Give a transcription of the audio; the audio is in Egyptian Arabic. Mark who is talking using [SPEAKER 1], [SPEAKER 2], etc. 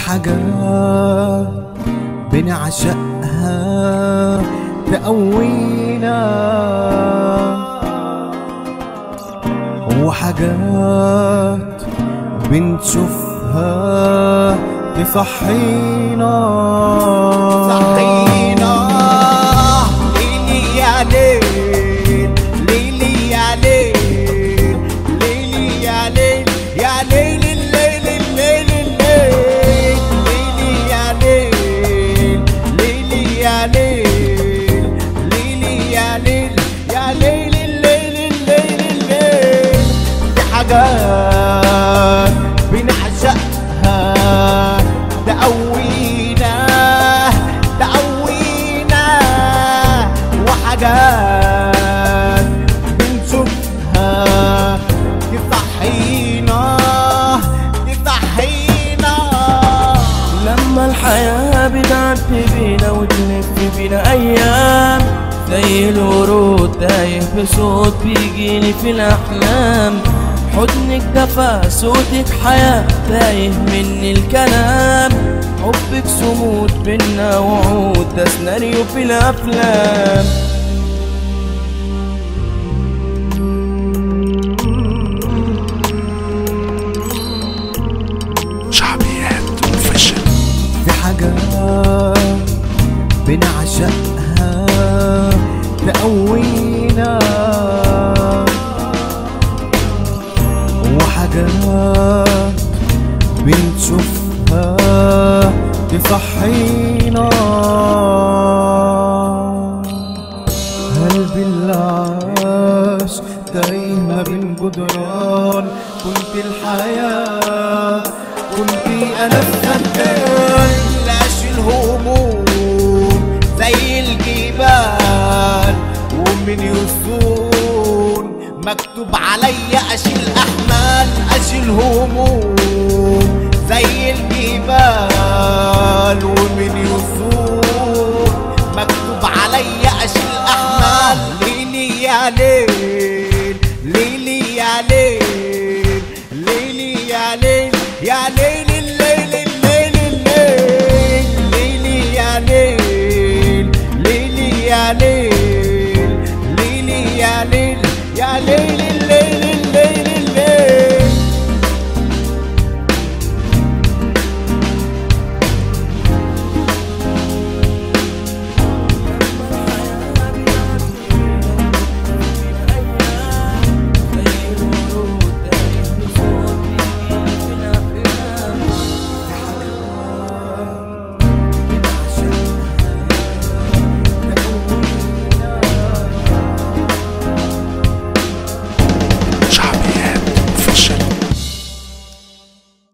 [SPEAKER 1] حاجات بنعشقها تقوينا وحاجات بنشوفها تصحينا
[SPEAKER 2] صحينا ليلي يا ليل ليلي يا ليل ليلي يا ليل يا ليل الليل الليل الليل ليلي يا ليل ليلي يا ليل ليلي يا ليل يا ليل الليل الليل الليل دي حاجات بنعشقها تقوينا تقوينا وحاجات بنشوفها تصحينا تصحينا
[SPEAKER 3] لما الحياة بتعدي بينا وتلف بينا أيام زي الورود تايه بصوت بيجيني في الأحلام حضنك دفى صوتك حياة تايه مني الكلام حبك صمود بينا وعود ده سيناريو في الأفلام
[SPEAKER 4] شعبيات اوفيشال
[SPEAKER 1] في حاجات بنعشقها تقوينا وحاجات بنشوفها تصحينا قلبي اللي عاش تايه ما بين جدران كنت الحياة كنت أنا في خدان
[SPEAKER 2] لاش الهموم زي الجبال ومن يصون مكتوب عليا اشيل احمال اشيل هموم زي الجبال